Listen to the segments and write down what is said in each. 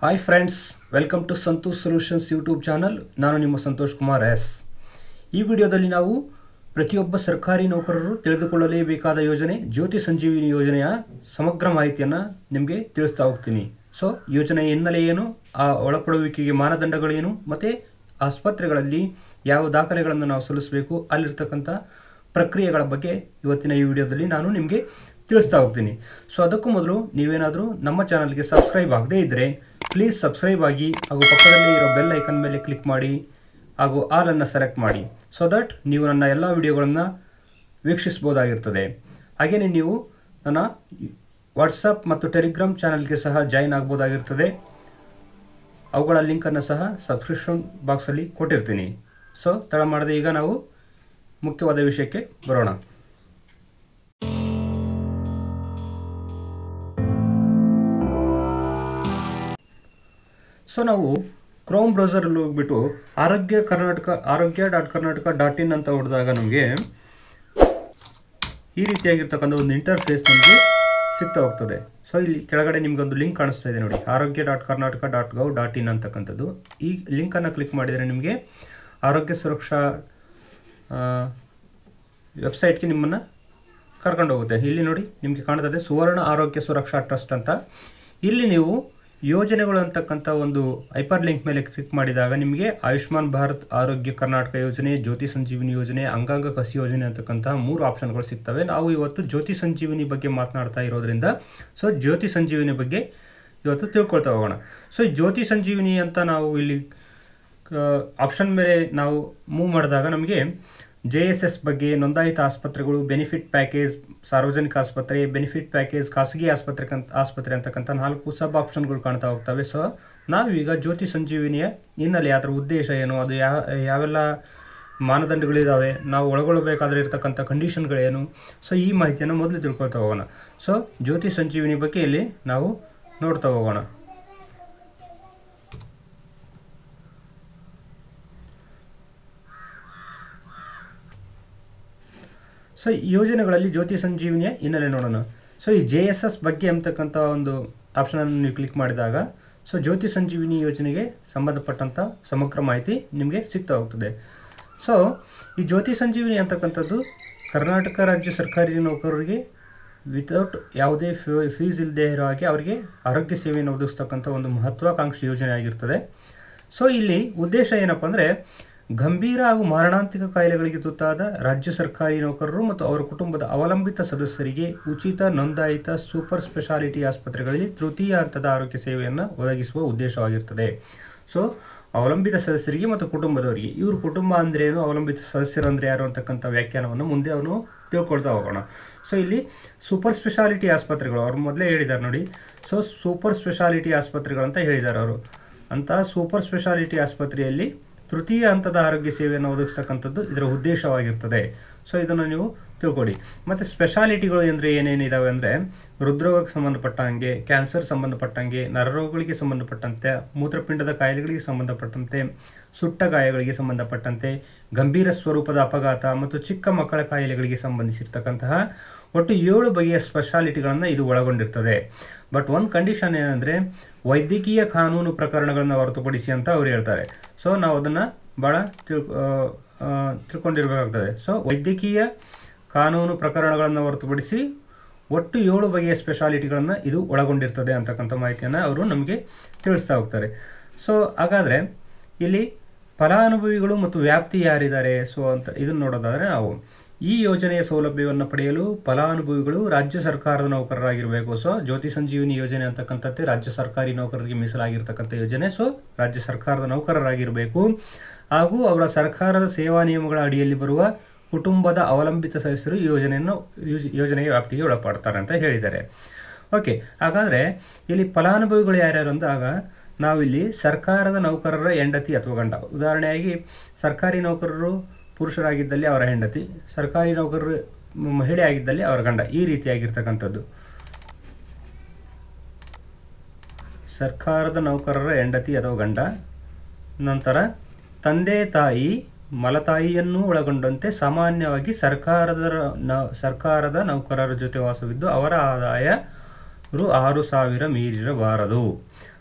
hi friends welcome to Santosh solutions YouTube channel ನಾನು ನಿಮ್ಮ Santosh Kumar S ಈ ವಿಡಿಯೋದಲ್ಲಿ ನಾವು ಪ್ರತಿಯೊಬ್ಬ ಸರ್ಕಾರಿ ನೌಕರರು ತಿಳಿದುಕೊಳ್ಳಲೇಬೇಕಾದ ಯೋಜನೆ ಜ್ಯೋತಿ ಸಂಜೀವಿನಿ ಯೋಜನೆಯ ಸಮಗ್ರ ಮಾಹಿತಿಯನ್ನು ನಿಮಗೆ ತಿಳಿಸ್ತಾ ಹೋಗ್ತೀನಿ ಸೊ ಯೋಜನೆಯ ಹಿನ್ನೆಲೆ ಏನು ಆ ಒಳಪಡುವಿಕೆಗೆ ಮಾನದಂಡಗಳೇನು ಮತ್ತು ಆಸ್ಪತ್ರೆಗಳಲ್ಲಿ ಯಾವ ದಾಖಲೆಗಳನ್ನು ನಾವು ಸಲ್ಲಿಸಬೇಕು ಅಲ್ಲಿರ್ತಕ್ಕಂಥ ಪ್ರಕ್ರಿಯೆಗಳ ಬಗ್ಗೆ ಇವತ್ತಿನ ಈ ವಿಡಿಯೋದಲ್ಲಿ ನಾನು ನಿಮಗೆ ತಿಳಿಸ್ತಾ ಹೋಗ್ತೀನಿ ಸೊ ಅದಕ್ಕೂ ಮೊದಲು ನೀವೇನಾದರೂ ನಮ್ಮ ಚಾನಲ್ಗೆ ಸಬ್ಸ್ಕ್ರೈಬ್ ಆಗದೇ ಇದ್ದರೆ ಪ್ಲೀಸ್ ಸಬ್ಸ್ಕ್ರೈಬ್ ಆಗಿ ಹಾಗೂ ಪಕ್ಕದಲ್ಲಿ ಇರೋ ಬೆಲ್ ಐಕನ್ ಮೇಲೆ ಕ್ಲಿಕ್ ಮಾಡಿ ಹಾಗೂ ಆಲನ್ನು ಸೆಲೆಕ್ಟ್ ಮಾಡಿ ಸೊ ದಟ್ ನೀವು ನನ್ನ ಎಲ್ಲ ವಿಡಿಯೋಗಳನ್ನು ವೀಕ್ಷಿಸ್ಬೋದಾಗಿರ್ತದೆ ಹಾಗೆಯೇ ನೀವು ನನ್ನ ವಾಟ್ಸಪ್ ಮತ್ತು ಟೆಲಿಗ್ರಾಮ್ ಚಾನಲ್ಗೆ ಸಹ ಜಾಯಿನ್ ಆಗ್ಬೋದಾಗಿರ್ತದೆ ಅವುಗಳ ಲಿಂಕನ್ನು ಸಹ ಸಬ್ಸ್ಕ್ರಿಪ್ಷನ್ ಬಾಕ್ಸಲ್ಲಿ ಕೊಟ್ಟಿರ್ತೀನಿ ಸೊ ತಡ ಮಾಡದೆ ಈಗ ನಾವು ಮುಖ್ಯವಾದ ವಿಷಯಕ್ಕೆ ಬರೋಣ ಸೊ ನಾವು ಕ್ರೋಮ್ ಬ್ರೌಸರಲ್ಲಿ ಹೋಗ್ಬಿಟ್ಟು ಆರೋಗ್ಯ ಕರ್ನಾಟಕ ಆರೋಗ್ಯ ಡಾಟ್ ಕರ್ನಾಟಕ ಡಾಟ್ ಇನ್ ಅಂತ ಹೊಡೆದಾಗ ನಮಗೆ ಈ ರೀತಿಯಾಗಿರ್ತಕ್ಕಂಥ ಒಂದು ಇಂಟರ್ಫೇಸ್ ನಮಗೆ ಸಿಗ್ತಾ ಹೋಗ್ತದೆ ಸೊ ಇಲ್ಲಿ ಕೆಳಗಡೆ ನಿಮಗೊಂದು ಲಿಂಕ್ ಕಾಣಿಸ್ತಾ ಇದೆ ನೋಡಿ Arogya dot Karnataka dot gov dot in ಅಂತಕ್ಕಂಥದ್ದು ಈ ಲಿಂಕನ್ನು ಕ್ಲಿಕ್ ಮಾಡಿದರೆ ನಿಮಗೆ ಆರೋಗ್ಯ ಸುರಕ್ಷಾ ವೆಬ್ಸೈಟ್ಗೆ ನಿಮ್ಮನ್ನು ಕರ್ಕೊಂಡು ಹೋಗುತ್ತೆ ಇಲ್ಲಿ ನೋಡಿ ನಿಮಗೆ ಕಾಣ್ತದೆ ಸುವರ್ಣ ಆರೋಗ್ಯ ಸುರಕ್ಷಾ ಟ್ರಸ್ಟ್ ಅಂತ ಇಲ್ಲಿ ನೀವು ಯೋಜನೆಗಳು ಅಂತಕ್ಕಂಥ ಒಂದು ಹೈಪರ್ ಲಿಂಕ್ ಮೇಲೆ ಕ್ಲಿಕ್ ಮಾಡಿದಾಗ ನಿಮಗೆ ಆಯುಷ್ಮಾನ್ ಭಾರತ್ ಆರೋಗ್ಯ ಕರ್ನಾಟಕ ಯೋಜನೆ ಜ್ಯೋತಿ ಸಂಜೀವಿನಿ ಯೋಜನೆ ಅಂಗಾಂಗ ಕಸಿ ಯೋಜನೆ ಅಂತಕ್ಕಂಥ ಮೂರು ಆಪ್ಷನ್ಗಳು ಸಿಗ್ತವೆ ನಾವು ಇವತ್ತು ಜ್ಯೋತಿ ಸಂಜೀವಿನಿ ಬಗ್ಗೆ ಮಾತನಾಡ್ತಾ ಇರೋದ್ರಿಂದ ಸೊ ಜ್ಯೋತಿ ಸಂಜೀವಿನಿ ಬಗ್ಗೆ ಇವತ್ತು ತಿಳ್ಕೊಳ್ತಾ ಹೋಗೋಣ ಸೊ ಈ ಜ್ಯೋತಿ ಸಂಜೀವಿನಿ ಅಂತ ನಾವು ಇಲ್ಲಿ ಆಪ್ಷನ್ ಮೇಲೆ ನಾವು ಮೂವ್ ಮಾಡಿದಾಗ ನಮಗೆ ಜೆ ಎಸ್ ಎಸ್ ಬಗ್ಗೆ ನೋಂದಾಯಿತ ಆಸ್ಪತ್ರೆಗಳು ಬೆನಿಫಿಟ್ ಪ್ಯಾಕೇಜ್ ಸಾರ್ವಜನಿಕ ಆಸ್ಪತ್ರೆ ಬೆನಿಫಿಟ್ ಪ್ಯಾಕೇಜ್ ಖಾಸಗಿ ಆಸ್ಪತ್ರೆ ಆಸ್ಪತ್ರೆ ಅಂತಕ್ಕಂಥ ನಾಲ್ಕು ಸಬ್ ಆಪ್ಷನ್ಗಳು ಕಾಣ್ತಾ ಹೋಗ್ತವೆ ಸೊ ನಾವೀಗ ಜ್ಯೋತಿ ಸಂಜೀವಿನಿಯ ಹಿನ್ನೆಲೆ ಅದರ ಉದ್ದೇಶ ಏನು ಅದು ಯಾವ ಯಾವೆಲ್ಲ ಮಾನದಂಡಗಳಿದ್ದಾವೆ ನಾವು ಒಳಗೊಳ್ಳಬೇಕಾದ್ರೆ ಇರತಕ್ಕಂಥ ಕಂಡೀಷನ್ಗಳೇನು ಸೊ ಈ ಮಾಹಿತಿಯನ್ನು ಮೊದಲು ತಿಳ್ಕೊಳ್ತಾ ಹೋಗೋಣ ಸೊ ಜ್ಯೋತಿ ಸಂಜೀವಿನಿ ಬಗ್ಗೆ ಇಲ್ಲಿ ನಾವು ನೋಡ್ತಾ ಹೋಗೋಣ ಸೊ ಈ ಯೋಜನೆಗಳಲ್ಲಿ ಜ್ಯೋತಿ ಸಂಜೀವಿನಿಯ ಹಿನ್ನೆಲೆ ನೋಡೋಣ ಸೊ ಈ ಜೆ ಎಸ್ ಎಸ್ ಬಗ್ಗೆ ಅಂತಕ್ಕಂಥ ಒಂದು ಆಪ್ಷನನ್ನು ನೀವು ಕ್ಲಿಕ್ ಮಾಡಿದಾಗ ಸೊ ಜ್ಯೋತಿ ಸಂಜೀವಿನಿ ಯೋಜನೆಗೆ ಸಂಬಂಧಪಟ್ಟಂಥ ಸಮಗ್ರ ಮಾಹಿತಿ ನಿಮಗೆ ಸಿಗ್ತಾ ಹೋಗ್ತದೆ ಸೊ ಈ ಜ್ಯೋತಿ ಸಂಜೀವಿನಿ ಅಂತಕ್ಕಂಥದ್ದು ಕರ್ನಾಟಕ ರಾಜ್ಯ ಸರ್ಕಾರಿ ನೌಕರರಿಗೆ ವಿತೌಟ್ ಯಾವುದೇ ಫೀಸ್ ಇಲ್ಲದೆ ಇರೋ ಹಾಗೆ ಅವರಿಗೆ ಆರೋಗ್ಯ ಸೇವೆಯನ್ನು ಒದಗಿಸ್ತಕ್ಕಂಥ ಒಂದು ಮಹತ್ವಾಕಾಂಕ್ಷಿ ಯೋಜನೆ ಆಗಿರ್ತದೆ ಸೊ ಇಲ್ಲಿ ಉದ್ದೇಶ ಏನಪ್ಪ ಅಂದರೆ ಗಂಭೀರ ಹಾಗೂ ಮಾರಣಾಂತಿಕ ಕಾಯಿಲೆಗಳಿಗೆ ತುತ್ತಾದ ರಾಜ್ಯ ಸರ್ಕಾರಿ ನೌಕರರು ಮತ್ತು ಅವರ ಕುಟುಂಬದ ಅವಲಂಬಿತ ಸದಸ್ಯರಿಗೆ ಉಚಿತ ನೋಂದಾಯಿತ ಸೂಪರ್ ಸ್ಪೆಷಾಲಿಟಿ ಆಸ್ಪತ್ರೆಗಳಲ್ಲಿ ತೃತೀಯ ಹಂತದ ಆರೋಗ್ಯ ಸೇವೆಯನ್ನು ಒದಗಿಸುವ ಉದ್ದೇಶವಾಗಿರ್ತದೆ ಸೊ ಅವಲಂಬಿತ ಸದಸ್ಯರಿಗೆ ಮತ್ತು ಕುಟುಂಬದವರಿಗೆ ಇವ್ರ ಕುಟುಂಬ ಅಂದ್ರೇನು ಅವಲಂಬಿತ ಸದಸ್ಯರು ಅಂದರೆ ಯಾರು ಅಂತಕ್ಕಂಥ ವ್ಯಾಖ್ಯಾನವನ್ನು ಮುಂದೆ ಅವನು ತಿಳ್ಕೊಳ್ತಾ ಹೋಗೋಣ ಸೊ ಇಲ್ಲಿ ಸೂಪರ್ ಸ್ಪೆಷಾಲಿಟಿ ಆಸ್ಪತ್ರೆಗಳು ಅವ್ರು ಮೊದಲೇ ಹೇಳಿದ್ದಾರೆ ನೋಡಿ ಸೊ ಸೂಪರ್ ಸ್ಪೆಷಾಲಿಟಿ ಆಸ್ಪತ್ರೆಗಳಂತ ಹೇಳಿದ್ದಾರೆ ಅವರು ಅಂತಹ ಸೂಪರ್ ಸ್ಪೆಷಾಲಿಟಿ ಆಸ್ಪತ್ರೆಯಲ್ಲಿ ತೃತೀಯ ಹಂತದ ಆರೋಗ್ಯ ಸೇವೆಯನ್ನು ಒದಗಿಸ್ತಕ್ಕಂಥದ್ದು ಇದರ ಉದ್ದೇಶವಾಗಿರ್ತದೆ ಸೊ ಇದನ್ನು ನೀವು ತಿಳ್ಕೊಳ್ಳಿ ಮತ್ತು ಸ್ಪೆಷಾಲಿಟಿಗಳು ಅಂದರೆ ಏನೇನಿದಾವೆ ಅಂದರೆ ಹೃದ್ರೋಗಕ್ಕೆ ಸಂಬಂಧಪಟ್ಟಂಗೆ ಕ್ಯಾನ್ಸರ್ ಸಂಬಂಧಪಟ್ಟಂಗೆ ನರರೋಗಗಳಿಗೆ ಸಂಬಂಧಪಟ್ಟಂತೆ ಮೂತ್ರಪಿಂಡದ ಕಾಯಿಲೆಗಳಿಗೆ ಸಂಬಂಧಪಟ್ಟಂತೆ ಸುಟ್ಟ ಗಾಯಗಳಿಗೆ ಸಂಬಂಧಪಟ್ಟಂತೆ ಗಂಭೀರ ಸ್ವರೂಪದ ಅಪಘಾತ ಮತ್ತು ಚಿಕ್ಕ ಮಕ್ಕಳ ಕಾಯಿಲೆಗಳಿಗೆ ಸಂಬಂಧಿಸಿರ್ತಕ್ಕಂತಹ ಒಟ್ಟು ಏಳು ಬಗೆಯ ಸ್ಪೆಷಾಲಿಟಿಗಳನ್ನು ಇದು ಒಳಗೊಂಡಿರ್ತದೆ ಬಟ್ ಒಂದು ಕಂಡೀಷನ್ ಏನಂದರೆ ವೈದ್ಯಕೀಯ ಕಾನೂನು ಪ್ರಕರಣಗಳನ್ನು ಹೊರತುಪಡಿಸಿ ಅಂತ ಅವ್ರು ಹೇಳ್ತಾರೆ ಸೊ ನಾವು ಅದನ್ನು ಭಾಳ ತಿಳ್ ತಿಳ್ಕೊಂಡಿರಬೇಕಾಗ್ತದೆ ಸೊ ವೈದ್ಯಕೀಯ ಕಾನೂನು ಪ್ರಕರಣಗಳನ್ನು ಹೊರತುಪಡಿಸಿ ಒಟ್ಟು ಏಳು ಬಗೆಯ ಸ್ಪೆಷಾಲಿಟಿಗಳನ್ನು ಇದು ಒಳಗೊಂಡಿರ್ತದೆ ಅಂತಕ್ಕಂಥ ಮಾಹಿತಿಯನ್ನು ಅವರು ನಮಗೆ ತಿಳಿಸ್ತಾ ಹೋಗ್ತಾರೆ ಸೊ ಹಾಗಾದರೆ ಇಲ್ಲಿ ಫಲಾನುಭವಿಗಳು ಮತ್ತು ವ್ಯಾಪ್ತಿ ಯಾರಿದ್ದಾರೆ ಸೊ ಅಂತ ಇದನ್ನು ನೋಡೋದಾದರೆ ನಾವು ಈ ಯೋಜನೆಯ ಸೌಲಭ್ಯವನ್ನು ಪಡೆಯಲು ಫಲಾನುಭವಿಗಳು ರಾಜ್ಯ ಸರ್ಕಾರದ ನೌಕರರಾಗಿರಬೇಕು ಸೊ ಜ್ಯೋತಿ ಸಂಜೀವಿನಿ ಯೋಜನೆ ಅಂತಕ್ಕಂಥದ್ದೇ ರಾಜ್ಯ ಸರ್ಕಾರಿ ನೌಕರರಿಗೆ ಮೀಸಲಾಗಿರ್ತಕ್ಕಂಥ ಯೋಜನೆ ಸೊ ರಾಜ್ಯ ಸರ್ಕಾರದ ನೌಕರರಾಗಿರಬೇಕು ಹಾಗೂ ಅವರ ಸರ್ಕಾರದ ಸೇವಾ ನಿಯಮಗಳ ಅಡಿಯಲ್ಲಿ ಬರುವ ಕುಟುಂಬದ ಅವಲಂಬಿತ ಸದಸ್ಯರು ಈ ಯೋಜನೆಯನ್ನು ಯೋಜನೆಯ ವ್ಯಾಪ್ತಿಗೆ ಒಳಪಡ್ತಾರೆ ಅಂತ ಹೇಳಿದ್ದಾರೆ ಓಕೆ ಹಾಗಾದರೆ ಇಲ್ಲಿ ಫಲಾನುಭವಿಗಳು ಯಾರ್ಯಾರು ಅಂದಾಗ ನಾವಿಲ್ಲಿ ಸರ್ಕಾರದ ನೌಕರರ ಹೆಂಡತಿ ಅಥವಾ ಗಂಡ ಉದಾಹರಣೆಯಾಗಿ ಸರ್ಕಾರಿ ನೌಕರರು ಪುರುಷರಾಗಿದ್ದಲ್ಲಿ ಅವರ ಹೆಂಡತಿ ಸರ್ಕಾರಿ ನೌಕರರು ಮಹಿಳೆ ಆಗಿದ್ದಲ್ಲಿ ಅವರ ಗಂಡ ಈ ರೀತಿಯಾಗಿರ್ತಕ್ಕಂಥದ್ದು ಸರ್ಕಾರದ ನೌಕರರ ಹೆಂಡತಿ ಅಥವಾ ಗಂಡ ನಂತರ ತಂದೆ ತಾಯಿ ಮಲತಾಯಿಯನ್ನು ಒಳಗೊಂಡಂತೆ ಸಾಮಾನ್ಯವಾಗಿ ಸರ್ಕಾರದ ಸರ್ಕಾರದ ನೌಕರರ ಜೊತೆ ವಾಸವಿದ್ದು ಅವರ ಆದಾಯ ರು ಆರು ಸಾವಿರ ಮೀರಿರಬಾರದು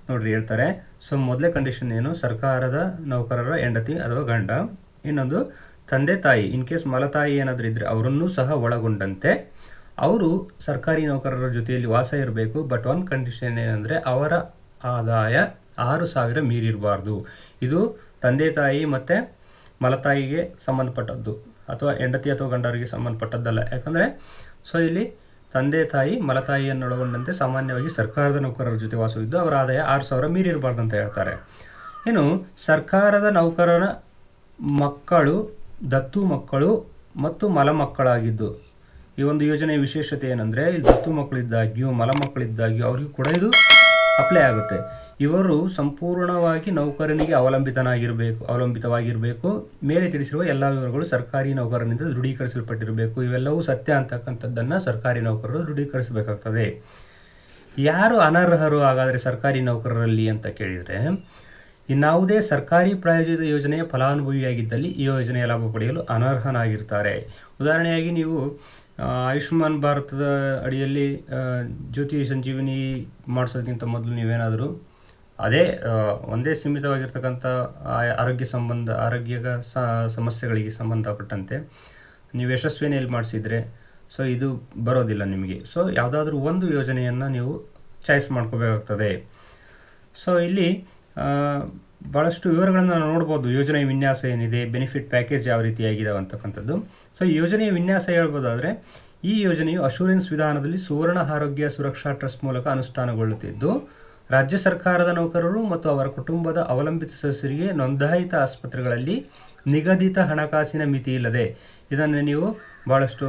ನೋಡ್ರಿ ಹೇಳ್ತಾರೆ ಸೊ ಮೊದಲೇ ಕಂಡೀಷನ್ ಏನು ಸರ್ಕಾರದ ನೌಕರರ ಹೆಂಡತಿ ಅಥವಾ ಗಂಡ ಇನ್ನೊಂದು ತಂದೆ ತಾಯಿ ಇನ್ ಕೇಸ್ ಮಲತಾಯಿ ಏನಾದರೂ ಇದ್ದರೆ ಅವರನ್ನೂ ಸಹ ಒಳಗೊಂಡಂತೆ ಅವರು ಸರ್ಕಾರಿ ನೌಕರರ ಜೊತೆಯಲ್ಲಿ ವಾಸ ಇರಬೇಕು ಬಟ್ ಒನ್ ಕಂಡೀಷನ್ ಏನಂದರೆ ಅವರ ಆದಾಯ ಆರು ಸಾವಿರ ಮೀರಿರಬಾರ್ದು ಇದು ತಂದೆ ತಾಯಿ ಮತ್ತು ಮಲತಾಯಿಗೆ ಸಂಬಂಧಪಟ್ಟದ್ದು ಅಥವಾ ಹೆಂಡತಿ ಅಥವಾ ಗಂಡರಿಗೆ ಸಂಬಂಧಪಟ್ಟದ್ದಲ್ಲ ಯಾಕಂದರೆ ಸೊ ಇಲ್ಲಿ ತಂದೆ ತಾಯಿ ಮಲತಾಯಿಯನ್ನು ಒಳಗೊಂಡಂತೆ ಸಾಮಾನ್ಯವಾಗಿ ಸರ್ಕಾರದ ನೌಕರರ ಜೊತೆ ವಾಸವಿದ್ದು ಅವರ ಆದಾಯ ಆರು ಸಾವಿರ ಮೀರಿರಬಾರ್ದು ಅಂತ ಹೇಳ್ತಾರೆ ಇನ್ನು ಸರ್ಕಾರದ ನೌಕರರ ಮಕ್ಕಳು ದತ್ತು ಮಕ್ಕಳು ಮತ್ತು ಮಲಮಕ್ಕಳಾಗಿದ್ದು ಈ ಒಂದು ಯೋಜನೆಯ ವಿಶೇಷತೆ ಏನಂದರೆ ಇಲ್ಲಿ ದತ್ತು ಮಕ್ಕಳಿದ್ದಾಗ್ಯೂ ಮಲಮಕ್ಕಳಿದ್ದಾಗ್ಯೂ ಅವರಿಗೂ ಕೂಡ ಇದು ಅಪ್ಲೈ ಆಗುತ್ತೆ ಇವರು ಸಂಪೂರ್ಣವಾಗಿ ನೌಕರನಿಗೆ ಅವಲಂಬಿತನಾಗಿರಬೇಕು ಅವಲಂಬಿತವಾಗಿರಬೇಕು ಮೇಲೆ ತಿಳಿಸಿರುವ ಎಲ್ಲ ವಿವರಗಳು ಸರ್ಕಾರಿ ನೌಕರನಿಂದ ದೃಢೀಕರಿಸಲ್ಪಟ್ಟಿರಬೇಕು ಇವೆಲ್ಲವೂ ಸತ್ಯ ಅಂತಕ್ಕಂಥದ್ದನ್ನು ಸರ್ಕಾರಿ ನೌಕರರು ದೃಢೀಕರಿಸಬೇಕಾಗ್ತದೆ ಯಾರು ಅನರ್ಹರು ಹಾಗಾದರೆ ಸರ್ಕಾರಿ ನೌಕರರಲ್ಲಿ ಅಂತ ಕೇಳಿದರೆ ಇನ್ನಾವುದೇ ಸರ್ಕಾರಿ ಪ್ರಾಯೋಜಿತ ಯೋಜನೆಯ ಫಲಾನುಭವಿಯಾಗಿದ್ದಲ್ಲಿ ಈ ಯೋಜನೆಯ ಲಾಭ ಪಡೆಯಲು ಅನರ್ಹನಾಗಿರ್ತಾರೆ ಉದಾಹರಣೆಯಾಗಿ ನೀವು ಆ, ಆಯುಷ್ಮಾನ್ ಭಾರತದ ಅಡಿಯಲ್ಲಿ ಆ, ಜ್ಯೋತಿ ಸಂಜೀವಿನಿ ಮಾಡಿಸೋದಕ್ಕಿಂತ ಮೊದಲು ನೀವೇನಾದರೂ ಅದೇ ಆ, ಒಂದೇ ಸೀಮಿತವಾಗಿರ್ತಕ್ಕಂಥ ಆ- ಆರೋಗ್ಯ ಸಂಬಂಧ ಆರೋಗ್ಯ ಸ- ಸಮಸ್ಯೆಗಳಿಗೆ ಸಂಬಂಧಪಟ್ಟಂತೆ ನೀವು ಯಶಸ್ವಿನಿಯಲ್ಲಿ ಮಾಡಿಸಿದರೆ ಸೊ ಇದು ಬರೋದಿಲ್ಲ ನಿಮಗೆ ಸೊ ಯಾವುದಾದ್ರೂ ಒಂದು ಯೋಜನೆಯನ್ನು ನೀವು ಚಾಯ್ಸ್ ಮಾಡ್ಕೋಬೇಕಾಗ್ತದೆ ಸೊ ಇಲ್ಲಿ ಆ, ಭಾಳಷ್ಟು ವಿವರಗಳನ್ನು ನಾವು ನೋಡ್ಬೋದು ಯೋಜನೆಯ ವಿನ್ಯಾಸ ಏನಿದೆ ಬೆನಿಫಿಟ್ ಪ್ಯಾಕೇಜ್ ಯಾವ ರೀತಿಯಾಗಿದಾವೆ ಅಂತಕ್ಕಂಥದ್ದು ಸೊ ಈ ಯೋಜನೆಯ ವಿನ್ಯಾಸ ಹೇಳ್ಬೋದಾದರೆ ಈ ಯೋಜನೆಯು ಅಶೂರೆನ್ಸ್ ವಿಧಾನದಲ್ಲಿ ಸುವರ್ಣ ಆರೋಗ್ಯ ಸುರಕ್ಷಾ ಟ್ರಸ್ಟ್ ಮೂಲಕ ಅನುಷ್ಠಾನಗೊಳ್ಳುತ್ತಿದ್ದು ರಾಜ್ಯ ಸರ್ಕಾರದ ನೌಕರರು ಮತ್ತು ಅವರ ಕುಟುಂಬದ ಅವಲಂಬಿತ ಸದಸ್ಯರಿಗೆ ನೋಂದಾಯಿತ ಆಸ್ಪತ್ರೆಗಳಲ್ಲಿ ನಿಗದಿತ ಹಣಕಾಸಿನ ಮಿತಿ ಇಲ್ಲದೆ ಇದನ್ನು ನೀವು ಭಾಳಷ್ಟು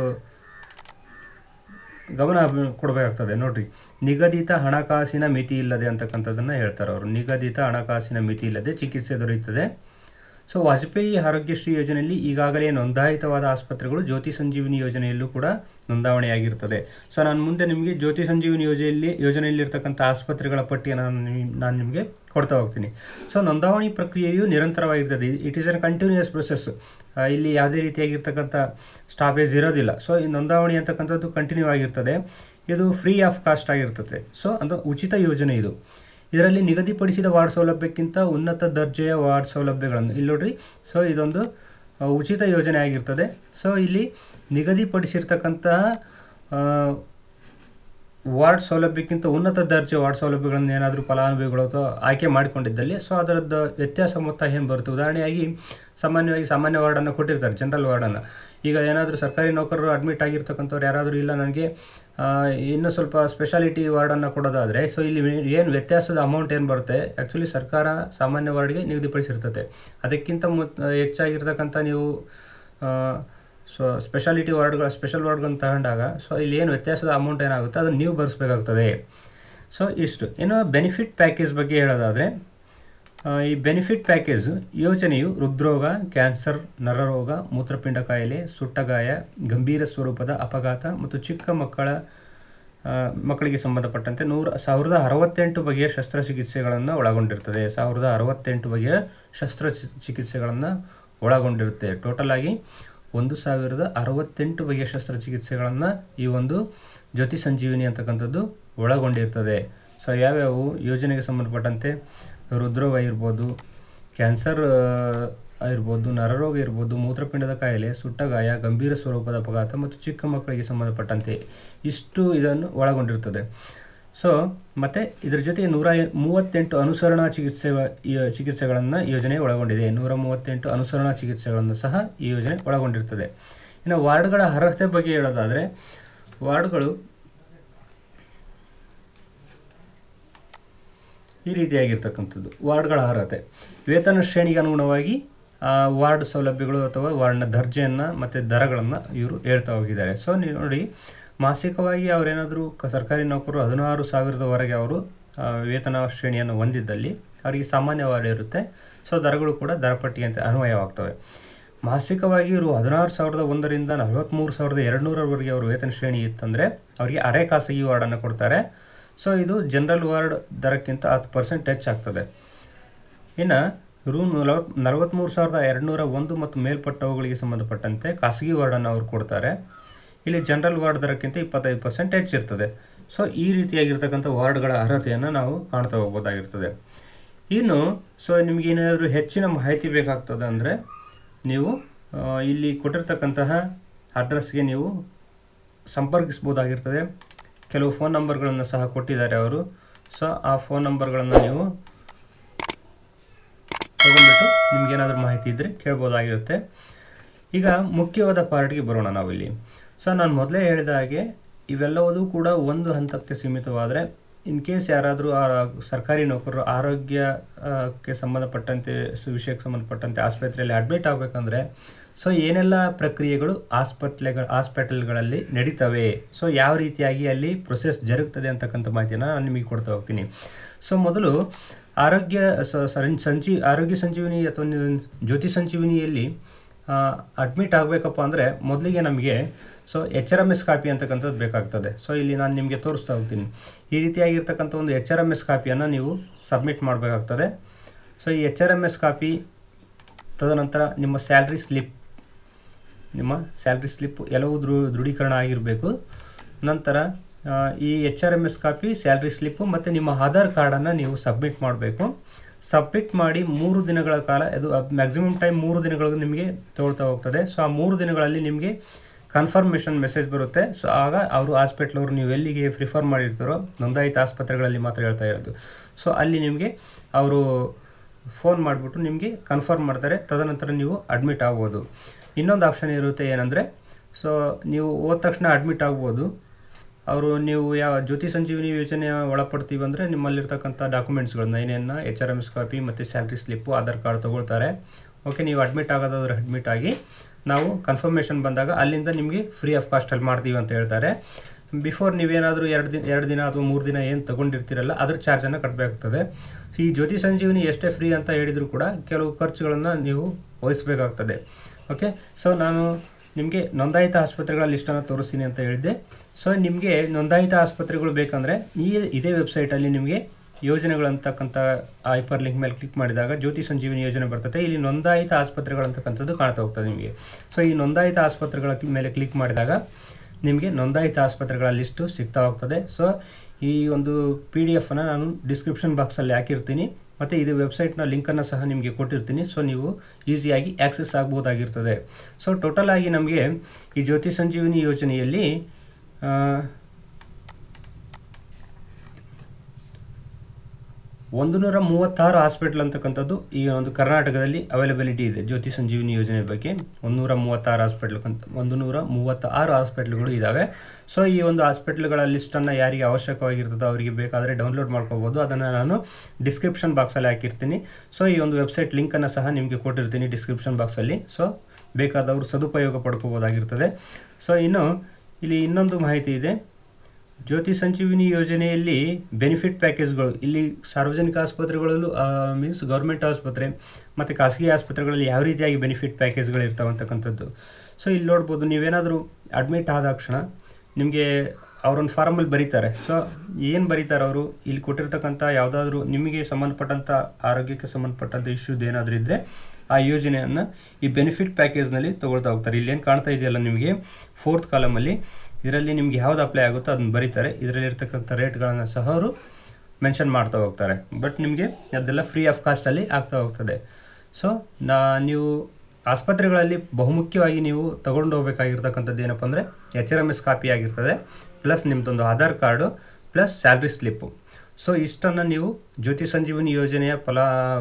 ಗಮನ ಕೊಡಬೇಕಾಗ್ತದೆ ನೋಡ್ರಿ ನಿಗದಿತ ಹಣಕಾಸಿನ ಮಿತಿ ಇಲ್ಲದೆ ಅಂತಕ್ಕಂಥದ್ದನ್ನು ಹೇಳ್ತಾರೆ ಅವರು ನಿಗದಿತ ಹಣಕಾಸಿನ ಮಿತಿ ಇಲ್ಲದೆ ಚಿಕಿತ್ಸೆ ದೊರೆಯುತ್ತದೆ ಸೊ ವಾಜಪೇಯಿ ಆರೋಗ್ಯಶ್ರೀ ಯೋಜನೆಯಲ್ಲಿ ಈಗಾಗಲೇ ನೋಂದಾಯಿತವಾದ ಆಸ್ಪತ್ರೆಗಳು ಜ್ಯೋತಿ ಸಂಜೀವಿನಿ ಯೋಜನೆಯಲ್ಲೂ ಕೂಡ ನೋಂದಾವಣೆಯಾಗಿರ್ತದೆ ಸೊ ನಾನು ಮುಂದೆ ನಿಮಗೆ ಜ್ಯೋತಿ ಸಂಜೀವಿನಿ ಯೋಜನೆಯಲ್ಲಿ ಯೋಜನೆಯಲ್ಲಿರ್ತಕ್ಕಂಥ ಆಸ್ಪತ್ರೆಗಳ ಪಟ್ಟಿಯನ್ನು ನಾನು ನಿಮ್- ನಾನು ನಿಮಗೆ ಕೊಡ್ತಾ ಹೋಗ್ತೀನಿ ಸೊ ನೋಂದಾವಣಿ ಪ್ರಕ್ರಿಯೆಯು ನಿರಂತರವಾಗಿರ್ತದೆ it is an continuous process ಇಲ್ಲಿ ಯಾವುದೇ ರೀತಿಯಾಗಿರ್ತಕ್ಕಂಥ ಸ್ಟಾಪೇಜ್ ಇರೋದಿಲ್ಲ ಸೊ ಈ ನೋಂದಾವಣಿ ಅಂತಕ್ಕಂಥದ್ದು ಕಂಟಿನ್ಯೂ ಆಗಿರ್ತದೆ ಇದು ಫ್ರೀ ಆಫ್ ಕಾಸ್ಟ್ ಆಗಿರ್ತದೆ ಸೊ ಅದು ಉಚಿತ ಯೋಜನೆ ಇದು ಇದರಲ್ಲಿ ನಿಗದಿಪಡಿಸಿದ ವಾರ್ಡ್ ಸೌಲಭ್ಯಕ್ಕಿಂತ ಉನ್ನತ ದರ್ಜೆಯ ವಾರ್ಡ್ ಸೌಲಭ್ಯಗಳನ್ನು ಇಲ್ಲಿ ನೋಡ್ರಿ ಸೊ ಇದೊಂದು ಆ, ಉಚಿತ ಯೋಜನೆ ಆಗಿರ್ತದೆ ಸೊ ಇಲ್ಲಿ ನಿಗದಿಪಡಿಸಿರ್ತಕ್ಕಂತಹ ಆ, ವಾರ್ಡ್ ಸೌಲಭ್ಯಕ್ಕಿಂತ ಉನ್ನತ ದರ್ಜೆ ವಾರ್ಡ್ ಸೌಲಭ್ಯಗಳನ್ನು ಏನಾದರೂ ಫಲಾನುಭವಿಗಳು ಅಥವಾ ಆಯ್ಕೆ ಮಾಡಿಕೊಂಡಿದ್ದಲ್ಲಿ ಸೊ ಅದರದ್ದು ವ್ಯತ್ಯಾಸ ಮೊತ್ತ ಏನು ಬರುತ್ತೆ ಉದಾಹರಣೆಯಾಗಿ ಸಾಮಾನ್ಯವಾಗಿ ಸಾಮಾನ್ಯ ವಾರ್ಡನ್ನು ಕೊಟ್ಟಿರ್ತಾರೆ ಜನರಲ್ ವಾರ್ಡನ್ನು ಈಗ ಏನಾದರೂ ಸರ್ಕಾರಿ ನೌಕರರು ಅಡ್ಮಿಟ್ ಆಗಿರ್ತಕ್ಕಂಥವ್ರು ಯಾರಾದರೂ ಇಲ್ಲ ನನಗೆ ಆ, ಇನ್ನೂ ಸ್ವಲ್ಪ ಸ್ಪೆಷಾಲಿಟಿ ವಾರ್ಡನ್ನು ಕೊಡೋದಾದರೆ ಸೊ ಇಲ್ಲಿ ಏನು ವ್ಯತ್ಯಾಸದ ಅಮೌಂಟ್ ಏನು ಬರುತ್ತೆ ಆ್ಯಕ್ಚುಲಿ ಸರ್ಕಾರ ಸಾಮಾನ್ಯ ವಾರ್ಡ್ಗೆ ನಿಗದಿಪಡಿಸಿರ್ತದೆ ಅದಕ್ಕಿಂತ ಮುತ್ ಹೆಚ್ಚಾಗಿರ್ತಕ್ಕಂಥ ನೀವು ಆ, ಸೊ ಸ್ಪೆಷಾಲಿಟಿ ವಾರ್ಡ್ಗಳ ಸ್ಪೆಷಲ್ ವಾರ್ಡ್ಗಳನ್ನು ತಗೊಂಡಾಗ ಸೊ ಇಲ್ಲಿ ಏನು ವ್ಯತ್ಯಾಸದ ಅಮೌಂಟ್ ಏನಾಗುತ್ತೆ ಅದನ್ನು ನೀವು ಭರಿಸಬೇಕಾಗ್ತದೆ ಸೊ ಇಷ್ಟು ಇನ್ನು ಬೆನಿಫಿಟ್ ಪ್ಯಾಕೇಜ್ ಬಗ್ಗೆ ಹೇಳೋದಾದರೆ ಆ, ಈ ಬೆನಿಫಿಟ್ ಪ್ಯಾಕೇಜ್ ಯೋಜನೆಯು ಹೃದ್ರೋಗ ಕ್ಯಾನ್ಸರ್ ನರರೋಗ ಮೂತ್ರಪಿಂಡ ಕಾಯಿಲೆ ಸುಟ್ಟಗಾಯ ಗಂಭೀರ ಸ್ವರೂಪದ ಅಪಘಾತ ಮತ್ತು ಚಿಕ್ಕ ಮಕ್ಕಳ ಆ, ಮಕ್ಕಳಿಗೆ ಸಂಬಂಧಪಟ್ಟಂತೆ ನೂರ ಸಾವಿರದ ಅರವತ್ತೆಂಟು ಬಗೆಯ ಶಸ್ತ್ರಚಿಕಿತ್ಸೆಗಳನ್ನು ಒಳಗೊಂಡಿರ್ತದೆ ಸಾವಿರದ ಅರವತ್ತೆಂಟು ಬಗೆಯ ಶಸ್ತ್ರ ಚಿಕಿತ್ಸೆಗಳನ್ನು ಒಳಗೊಂಡಿರುತ್ತೆ ಟೋಟಲ್ ಆಗಿ ಒಂದು ಸಾವಿರದ ಅರವತ್ತೆಂಟು ಬಗೆಯ ಶಸ್ತ್ರಚಿಕಿತ್ಸೆಗಳನ್ನು ಈ ಒಂದು ಜ್ಯೋತಿ ಸಂಜೀವಿನಿ ಅಂತಕ್ಕಂಥದ್ದು ಒಳಗೊಂಡಿರ್ತದೆ ಸೊ ಯಾವ್ಯಾವು ಯೋಜನೆಗೆ ಸಂಬಂಧಪಟ್ಟಂತೆ ಹೃದ್ರೋಗ ಇರ್ಬೋದು ಕ್ಯಾನ್ಸರ್ ಆ, ಇರ್ಬೋದು ನರರೋಗ ಇರ್ಬೋದು ಮೂತ್ರಪಿಂಡದ ಕಾಯಿಲೆ ಸುಟ್ಟಗಾಯ ಗಂಭೀರ ಸ್ವರೂಪದ ಅಪಘಾತ ಮತ್ತು ಚಿಕ್ಕ ಮಕ್ಕಳಿಗೆ ಸಂಬಂಧಪಟ್ಟಂತೆ ಇಷ್ಟು ಇದನ್ನು ಒಳಗೊಂಡಿರ್ತದೆ ಸೊ ಮತ್ತು ಇದ್ರ ಜೊತೆ ನೂರ ಮೂವತ್ತೆಂಟು ಅನುಸರಣಾ ಚಿಕಿತ್ಸೆ ಚಿಕಿತ್ಸೆಗಳನ್ನು ಯೋಜನೆ ಒಳಗೊಂಡಿದೆ ನೂರ ಮೂವತ್ತೆಂಟು ಅನುಸರಣಾ ಚಿಕಿತ್ಸೆಗಳನ್ನು ಸಹ ಈ ಯೋಜನೆ ಒಳಗೊಂಡಿರ್ತದೆ ಇನ್ನು ವಾರ್ಡ್ಗಳ ಅರ್ಹತೆ ಬಗ್ಗೆ ಹೇಳೋದಾದರೆ ವಾರ್ಡ್ಗಳು ಈ ರೀತಿಯಾಗಿರ್ತಕ್ಕಂಥದ್ದು ವಾರ್ಡ್ಗಳ ಅರ್ಹತೆ ವೇತನ ಶ್ರೇಣಿಗೆ ಅನುಗುಣವಾಗಿ ಆ, ವಾರ್ಡ್ ಸೌಲಭ್ಯಗಳು ಅಥವಾ ವಾರ್ಡ್ನ ದರ್ಜೆಯನ್ನು ಮತ್ತು ದರಗಳನ್ನು ಇವರು ಹೇಳ್ತಾ ಹೋಗಿದ್ದಾರೆ ಸೊ ನೀವು ನೋಡಿ ಮಾಸಿಕವಾಗಿ ಅವರೇನಾದರೂ ಕ ಸರ್ಕಾರಿ ನೌಕರರು ಹದಿನಾರು ಸಾವಿರದವರೆಗೆ ಅವರು ಆ, ವೇತನ ಶ್ರೇಣಿಯನ್ನು ಹೊಂದಿದ್ದಲ್ಲಿ ಅವರಿಗೆ ಸಾಮಾನ್ಯ ವಾರ್ಡ್ ಇರುತ್ತೆ ಸೊ ದರಗಳು ಕೂಡ ದರಪಟ್ಟಿಯಂತೆ ಅನ್ವಯವಾಗ್ತವೆ ಮಾಸಿಕವಾಗಿ ಇವರು ಹದಿನಾರು ಸಾವಿರದ ಒಂದರಿಂದ ನಲವತ್ತ್ಮೂರು ಸಾವಿರದ ಎರಡುನೂರವರೆಗೆ ಅವರು ವೇತನ ಶ್ರೇಣಿ ಇತ್ತಂದರೆ ಅವರಿಗೆ ಅರೆ ಖಾಸಗಿ ವಾರ್ಡನ್ನು ಕೊಡ್ತಾರೆ ಸೊ ಇದು ಜನರಲ್ ವಾರ್ಡ್ ದರಕ್ಕಿಂತ ಹತ್ತು ಪರ್ಸೆಂಟ್ ಹೆಚ್ಚಾಗ್ತದೆ ಇನ್ನು ರೂ ನಲವತ್ ನಲವತ್ತ್ಮೂರು ಸಾವಿರದ ಎರಡುನೂರ ಒಂದು ಮತ್ತು ಮೇಲ್ಪಟ್ಟವುಗಳಿಗೆ ಸಂಬಂಧಪಟ್ಟಂತೆ ಖಾಸಗಿ ವಾರ್ಡನ್ನು ಅವರು ಕೊಡ್ತಾರೆ ಇಲ್ಲಿ ಜನರಲ್ ವಾರ್ಡ್ ದರಕ್ಕಿಂತ ಇಪ್ಪತ್ತೈದು ಪರ್ಸೆಂಟ್ ಹೆಚ್ಚಿರ್ತದೆ ಸೊ ಈ ರೀತಿಯಾಗಿರ್ತಕ್ಕಂಥ ವಾರ್ಡ್ಗಳ ಅರ್ಹತೆಯನ್ನು ನಾವು ಕಾಣ್ತಾ ಹೋಗ್ಬೋದಾಗಿರ್ತದೆ ಇನ್ನು ಸೊ ನಿಮ್ಗೆ ಏನಾದರೂ ಹೆಚ್ಚಿನ ಮಾಹಿತಿ ಬೇಕಾಗ್ತದೆ ಅಂದರೆ ನೀವು ಆ, ಇಲ್ಲಿ ಕೊಟ್ಟಿರ್ತಕ್ಕಂತಹ ಅಡ್ರೆಸ್ಗೆ ನೀವು ಸಂಪರ್ಕಿಸ್ಬೋದಾಗಿರ್ತದೆ ಕೆಲವು ಫೋನ್ ನಂಬರ್ಗಳನ್ನು ಸಹ ಕೊಟ್ಟಿದ್ದಾರೆ ಅವರು ಸೊ ಆ ಫೋನ್ ನಂಬರ್ಗಳನ್ನು ನೀವು ತಗೊಂಡ್ಬಿಟ್ಟು ನಿಮ್ಗೇನಾದರೂ ಮಾಹಿತಿ ಇದ್ದರೆ ಕೇಳ್ಬೋದಾಗಿರುತ್ತೆ ಈಗ ಮುಖ್ಯವಾದ ಪಾರ್ಟ್ಗೆ ಬರೋಣ ನಾವಿಲ್ಲಿ ಸೊ ನಾನು ಮೊದಲೇ ಹೇಳಿದ ಹಾಗೆ ಇವೆಲ್ಲವೂ ಕೂಡ ಒಂದು ಹಂತಕ್ಕೆ ಸೀಮಿತವಾದರೆ ಇನ್ ಕೇಸ್ ಯಾರಾದರೂ ಆ ಸರ್ಕಾರಿ ನೌಕರರು ಆರೋಗ್ಯಕ್ಕೆ ಸಂಬಂಧಪಟ್ಟಂತೆ ಸು- ವಿಷಯಕ್ಕೆ ಸಂಬಂಧಪಟ್ಟಂತೆ ಆಸ್ಪತ್ರೆಯಲ್ಲಿ ಅಡ್ಮಿಟ್ ಆಗಬೇಕಂದ್ರೆ ಸೊ ಏನೆಲ್ಲ ಪ್ರಕ್ರಿಯೆಗಳು ಆಸ್ಪತ್ರೆಗಳ ಹಾಸ್ಪಿಟಲ್ಗಳಲ್ಲಿ ನಡೀತವೆ ಸೊ ಯಾವ ರೀತಿಯಾಗಿ ಅಲ್ಲಿ ಪ್ರೊಸೆಸ್ ಜರುಗ್ತದೆ ಅಂತಕ್ಕಂಥ ಮಾಹಿತಿಯನ್ನು ನಾನು ನಿಮಗೆ ಕೊಡ್ತಾ ಹೋಗ್ತೀನಿ ಸೊ ಮೊದಲು ಆರೋಗ್ಯ ಸ- ಸಂ- ಸಂಜೀ ಆರೋಗ್ಯ ಸಂಜೀವಿನಿ ಅಥವಾ ನೀವು ಜ್ಯೋತಿ ಸಂಜೀವಿನಿಯಲ್ಲಿ ಅಡ್ಮಿಟ್ ಆಗಬೇಕಪ್ಪ ಅಂದರೆ ಮೊದಲಿಗೆ ನಮಗೆ so H R M S copy ಅಂತಕ್ಕಂಥದ್ದು ಬೇಕಾಗ್ತದೆ ಸೊ ಇಲ್ಲಿ ನಾನು ನಿಮಗೆ ತೋರಿಸ್ತಾ ಹೋಗ್ತೀನಿ ಈ ರೀತಿಯಾಗಿರ್ತಕ್ಕಂಥ ಒಂದು ಎಚ್ ಆರ್ ಎಮ್ ಎಸ್ ಕಾಪಿಯನ್ನು ನೀವು ಸಬ್ಮಿಟ್ ಮಾಡಬೇಕಾಗ್ತದೆ ಸೊ ಈ H R M S copy ತದನಂತರ ನಿಮ್ಮ ಸ್ಯಾಲ್ರಿ ಸ್ಲಿಪ್ ನಿಮ್ಮ ಸ್ಯಾಲ್ರಿ ಸ್ಲಿಪ್ ಎಲ್ಲವೂ ದೃ ದೃಢೀಕರಣ ಆಗಿರಬೇಕು ನಂತರ ಆ, ಈ H R M S copy salary slip ಮತ್ತು ನಿಮ್ಮ ಆಧಾರ್ ಕಾರ್ಡನ್ನು ನೀವು ಸಬ್ಮಿಟ್ ಮಾಡಬೇಕು ಸಬ್ಮಿಟ್ ಮಾಡಿ ಮೂರು ದಿನಗಳ ಕಾಲ ಇದು ಮ್ಯಾಕ್ಸಿಮಮ್ ಟೈಮ್ ಮೂರು ದಿನಗಳು ನಿಮಗೆ ತಗೊಳ್ತಾ ಹೋಗ್ತದೆ ಸೊ ಆ ಮೂರು ದಿನಗಳಲ್ಲಿ ನಿಮಗೆ ಕನ್ಫರ್ಮೇಷನ್ ಮೆಸೇಜ್ ಬರುತ್ತೆ ಸೊ ಆಗ ಅವರು ಹಾಸ್ಪಿಟ್ಲವ್ರು ನೀವು ಎಲ್ಲಿಗೆ ಪ್ರಿಫರ್ ಮಾಡಿರ್ತಾರೋ ನೋಂದಾಯಿತ ಆಸ್ಪತ್ರೆಗಳಲ್ಲಿ ಮಾತ್ರ ಹೇಳ್ತಾ ಇರೋದು ಸೊ ಅಲ್ಲಿ ನಿಮಗೆ ಅವರು ಫೋನ್ ಮಾಡಿಬಿಟ್ಟು ನಿಮಗೆ ಕನ್ಫರ್ಮ್ ಮಾಡ್ತಾರೆ ತದನಂತರ ನೀವು ಅಡ್ಮಿಟ್ ಆಗ್ಬೋದು ಇನ್ನೊಂದು ಆಪ್ಷನ್ ಇರುತ್ತೆ ಏನಂದರೆ ಸೊ ನೀವು ಹೋದ ತಕ್ಷಣ ಅಡ್ಮಿಟ್ ಆಗ್ಬೋದು ಅವರು ನೀವು ಯಾವ ಜ್ಯೋತಿ ಸಂಜೀವಿನಿ ಯೋಜನೆ ಒಳಪಡ್ತೀವಿ ಅಂದರೆ ನಿಮ್ಮಲ್ಲಿರ್ತಕ್ಕಂಥ ಡಾಕ್ಯುಮೆಂಟ್ಸ್ಗಳನ್ನ ಏನೇನು H R M S copy ಮತ್ತು ಸ್ಯಾಲ್ರಿ ಸ್ಲಿಪ್ಪು ಆಧಾರ್ ಕಾರ್ಡ್ ತೊಗೊಳ್ತಾರೆ ಓಕೆ ನೀವು ಅಡ್ಮಿಟ್ ಆಗೋದಾದ್ರೆ ಅಡ್ಮಿಟ್ ಆಗಿ ನಾವು ಕನ್ಫರ್ಮೇಷನ್ ಬಂದಾಗ ಅಲ್ಲಿಂದ ನಿಮಗೆ ಫ್ರೀ ಆಫ್ ಕಾಸ್ಟಲ್ಲಿ ಮಾಡ್ತೀವಿ ಅಂತ ಹೇಳ್ತಾರೆ ಬಿಫೋರ್ ನೀವೇನಾದರೂ ಎರಡು ದಿನ ಎರಡು ದಿನ ಅಥವಾ ಮೂರು ದಿನ ಏನು ತೊಗೊಂಡಿರ್ತೀರಲ್ಲ ಅದ್ರ ಚಾರ್ಜನ್ನು ಕಟ್ಟಬೇಕಾಗ್ತದೆ ಈ ಜ್ಯೋತಿ ಸಂಜೀವಿನಿ ಎಷ್ಟೇ ಫ್ರೀ ಅಂತ ಹೇಳಿದರೂ ಕೂಡ ಕೆಲವು ಖರ್ಚುಗಳನ್ನು ನೀವು ವಹಿಸಬೇಕಾಗ್ತದೆ ಓಕೆ ಸೊ ನಾನು ನಿಮಗೆ ನೋಂದಾಯಿತ ಆಸ್ಪತ್ರೆಗಳ ಲಿಸ್ಟನ್ನು ತೋರಿಸ್ತೀನಿ ಅಂತ ಹೇಳಿದ್ದೆ ಸೊ ನಿಮಗೆ ನೋಂದಾಯಿತ ಆಸ್ಪತ್ರೆಗಳು ಬೇಕಂದರೆ ಈ ಇದೇ ವೆಬ್ಸೈಟಲ್ಲಿ ನಿಮಗೆ ಯೋಜನೆಗಳಂತಕ್ಕಂಥ ಹೈಪರ್ ಲಿಂಕ್ ಮೇಲೆ ಕ್ಲಿಕ್ ಮಾಡಿದಾಗ ಜ್ಯೋತಿ ಸಂಜೀವಿನಿ ಯೋಜನೆ ಬರ್ತದೆ ಇಲ್ಲಿ ನೋಂದಾಯಿತ ಆಸ್ಪತ್ರೆಗಳಂತಕ್ಕಂಥದ್ದು ಕಾಣ್ತಾ ಹೋಗ್ತದೆ ನಿಮಗೆ ಸೊ ಈ ನೋಂದಾಯಿತ ಆಸ್ಪತ್ರೆಗಳ ಮೇಲೆ ಕ್ಲಿಕ್ ಮಾಡಿದಾಗ ನಿಮಗೆ ನೋಂದಾಯಿತ ಆಸ್ಪತ್ರೆಗಳ ಲಿಸ್ಟು ಸಿಗ್ತಾ ಹೋಗ್ತದೆ ಸೊ ಈ ಒಂದು ಪಿ ಡಿ ಎಫನ್ನು ನಾನು ಡಿಸ್ಕ್ರಿಪ್ಷನ್ ಬಾಕ್ಸಲ್ಲಿ ಹಾಕಿರ್ತೀನಿ ಮತ್ತು ಇದು ವೆಬ್ಸೈಟ್ನ ಲಿಂಕನ್ನು ಸಹ ನಿಮಗೆ ಕೊಟ್ಟಿರ್ತೀನಿ ಸೊ ನೀವು ಈಸಿಯಾಗಿ ಆ್ಯಕ್ಸೆಸ್ ಆಗ್ಬೋದಾಗಿರ್ತದೆ ಸೊ ಟೋಟಲ್ ಆಗಿ ನಮಗೆ ಈ ಜ್ಯೋತಿ ಸಂಜೀವಿನಿ ಯೋಜನೆಯಲ್ಲಿ ಆ, ಒಂದು ನೂರ ಮೂವತ್ತಾರು ಹಾಸ್ಪಿಟ್ಲ್ ಅಂತಕ್ಕಂಥದ್ದು ಈ ಒಂದು ಕರ್ನಾಟಕದಲ್ಲಿ ಅವೈಲಬಿಲಿಟಿ ಇದೆ ಜ್ಯೋತಿ ಸಂಜೀವಿನಿ ಯೋಜನೆ ಬಗ್ಗೆ ಒಂದು ನೂರ ಮೂವತ್ತಾರು ಹಾಸ್ಪಿಟ್ಲ್ ಅಂತ ಒಂದು ನೂರ ಮೂವತ್ತಾರು ಹಾಸ್ಪಿಟ್ಲ್ಗಳು ಇದ್ದಾವೆ ಸೊ ಈ ಒಂದು ಹಾಸ್ಪಿಟ್ಲ್ಗಳ ಲಿಸ್ಟನ್ನು ಯಾರಿಗೆ ಅವಶ್ಯಕವಾಗಿರ್ತದೋ ಅವರಿಗೆ ಬೇಕಾದರೆ ಡೌನ್ಲೋಡ್ ಮಾಡ್ಕೋಬೋದು ಅದನ್ನು ನಾನು ಡಿಸ್ಕ್ರಿಪ್ಷನ್ ಬಾಕ್ಸಲ್ಲಿ ಹಾಕಿರ್ತೀನಿ ಸೊ ಈ ಒಂದು ವೆಬ್ಸೈಟ್ ಲಿಂಕನ್ನು ಸಹ ನಿಮಗೆ ಕೊಟ್ಟಿರ್ತೀನಿ ಡಿಸ್ಕ್ರಿಪ್ಷನ್ ಬಾಕ್ಸಲ್ಲಿ ಸೊ ಬೇಕಾದವರು ಸದುಪಯೋಗ ಪಡ್ಕೋಬೋದಾಗಿರ್ತದೆ ಸೊ ಇನ್ನು ಇಲ್ಲಿ ಇನ್ನೊಂದು ಮಾಹಿತಿ ಇದೆ ಜ್ಯೋತಿ ಸಂಜೀವಿನಿ ಯೋಜನೆಯಲ್ಲಿ ಬೆನಿಫಿಟ್ ಪ್ಯಾಕೇಜ್ಗಳು ಇಲ್ಲಿ ಸಾರ್ವಜನಿಕ ಆಸ್ಪತ್ರೆಗಳಲ್ಲೂ ಮೀನ್ಸ್ ಗೌರ್ಮೆಂಟ್ ಆಸ್ಪತ್ರೆ ಮತ್ತು ಖಾಸಗಿ ಆಸ್ಪತ್ರೆಗಳಲ್ಲಿ ಯಾವ ರೀತಿಯಾಗಿ ಬೆನಿಫಿಟ್ ಪ್ಯಾಕೇಜ್ಗಳು ಇರ್ತಾವೆ ಅಂತಕ್ಕಂಥದ್ದು ಸೊ ಇಲ್ಲಿ ನೋಡ್ಬೋದು ನೀವೇನಾದರೂ ಅಡ್ಮಿಟ್ ಆದ ತಕ್ಷಣ ನಿಮಗೆ ಅವರೊಂದು ಫಾರಮಲ್ಲಿ ಬರೀತಾರೆ ಸೊ ಏನು ಬರೀತಾರೆ ಅವರು ಇಲ್ಲಿ ಕೊಟ್ಟಿರ್ತಕ್ಕಂಥ ಯಾವುದಾದ್ರೂ ನಿಮಗೆ ಸಂಬಂಧಪಟ್ಟಂಥ ಆರೋಗ್ಯಕ್ಕೆ ಸಂಬಂಧಪಟ್ಟಂಥ ಇಶ್ಯೂಸ್ ಏನಾದರೂ ಇದ್ದರೆ ಆ ಯೋಜನೆಯನ್ನು ಈ ಬೆನಿಫಿಟ್ ಪ್ಯಾಕೇಜ್ನಲ್ಲಿ ತೊಗೊಳ್ತಾ ಹೋಗ್ತಾರೆ ಇಲ್ಲಿ ಏನು ಕಾಣ್ತಾ ಇದೆಯಲ್ಲ ನಿಮಗೆ ಫೋರ್ತ್ ಕಾಲಮಲ್ಲಿ ಇದರಲ್ಲಿ ನಿಮ್ಗೆ ಯಾವ್ದು ಅಪ್ಲೈ ಆಗುತ್ತೋ ಅದನ್ನು ಬರೀತಾರೆ ಇದರಲ್ಲಿರ್ತಕ್ಕಂಥ ರೇಟ್ಗಳನ್ನು ಸಹ ಅವರು ಮೆನ್ಷನ್ ಮಾಡ್ತಾ ಹೋಗ್ತಾರೆ ಬಟ್ ನಿಮಗೆ ಅದೆಲ್ಲ ಫ್ರೀ ಆಫ್ ಕಾಸ್ಟಲ್ಲಿ ಆಗ್ತಾ ಹೋಗ್ತದೆ ಸೊ ನಾ ನೀವು ಆಸ್ಪತ್ರೆಗಳಲ್ಲಿ ಬಹುಮುಖ್ಯವಾಗಿ ನೀವು ತಗೊಂಡು ಹೋಗ್ಬೇಕಾಗಿರ್ತಕ್ಕಂಥದ್ದು ಏನಪ್ಪ ಅಂದರೆ H R M S copy ಆಗಿರ್ತದೆ ಪ್ಲಸ್ ನಿಮ್ಮದೊಂದು Aadhaar card plus salary slip so ಇಷ್ಟನ್ನು ನೀವು ಜ್ಯೋತಿ ಸಂಜೀವಿನಿ ಯೋಜನೆಯ ಫಲ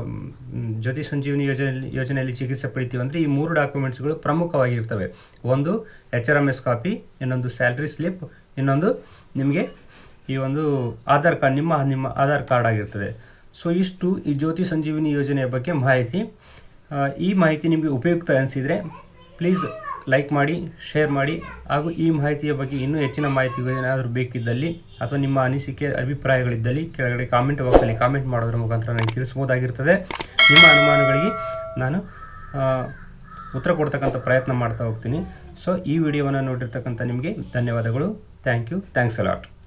ಮ್, ಜ್ಯೋತಿ ಸಂಜೀವಿನಿ ಯೋಜನೆಯಲ್ಲಿ ಯೋಜನೆಯಲ್ಲಿ ಚಿಕಿತ್ಸೆ ಪಡಿತೀವಿ ಅಂದರೆ ಈ ಮೂರು ಡಾಕ್ಯುಮೆಂಟ್ಸ್ಗಳು ಪ್ರಮುಖವಾಗಿರ್ತವೆ ಒಂದು H R M S copy ಇನ್ನೊಂದು ಸ್ಯಾಲ್ರಿ ಸ್ಲಿಪ್ ಇನ್ನೊಂದು ನಿಮಗೆ ಈ ಒಂದು ಆಧಾರ್ ಕಾರ್ಡ್ ನಿಮ್ಮ ನಿಮ್ಮ ಆಧಾರ್ ಕಾರ್ಡ್ ಆಗಿರ್ತದೆ ಸೊ ಇಷ್ಟು ಈ ಜ್ಯೋತಿ ಸಂಜೀವಿನಿ ಯೋಜನೆಯ ಬಗ್ಗೆ ಮಾಹಿತಿ ಆ, ಈ ಮಾಹಿತಿ ನಿಮಗೆ ಉಪಯುಕ್ತ ಅನಿಸಿದರೆ ಪ್ಲೀಸ್ ಲೈಕ್ ಮಾಡಿ ಶೇರ್ ಮಾಡಿ ಹಾಗೂ ಈ ಮಾಹಿತಿಯ ಬಗ್ಗೆ ಇನ್ನೂ ಹೆಚ್ಚಿನ ಮಾಹಿತಿಗಳು ಏನಾದರೂ ಬೇಕಿದ್ದಲ್ಲಿ ಅಥವಾ ನಿಮ್ಮ ಅನಿಸಿಕೆ ಅಭಿಪ್ರಾಯಗಳಿದ್ದಲ್ಲಿ ಕೆಳಗಡೆ ಕಾಮೆಂಟ್ ಬಾಕ್ಸಲ್ಲಿ ಕಾಮೆಂಟ್ ಮಾಡೋದ್ರ ಮುಖಾಂತರ ನನಗೆ ತಿಳಿಸ್ಬೋದಾಗಿರ್ತದೆ ನಿಮ್ಮ ಅನುಮಾನಗಳಿಗೆ ನಾನು ಆ, ಉತ್ತರ ಕೊಡ್ತಕ್ಕಂಥ ಪ್ರಯತ್ನ ಮಾಡ್ತಾ ಹೋಗ್ತೀನಿ ಸೊ ಈ ವಿಡಿಯೋವನ್ನು ನೋಡಿರ್ತಕ್ಕಂಥ ನಿಮಗೆ ಧನ್ಯವಾದಗಳು ಥ್ಯಾಂಕ್ ಯು ಥ್ಯಾಂಕ್ಸ್ ಅಲಾಟ್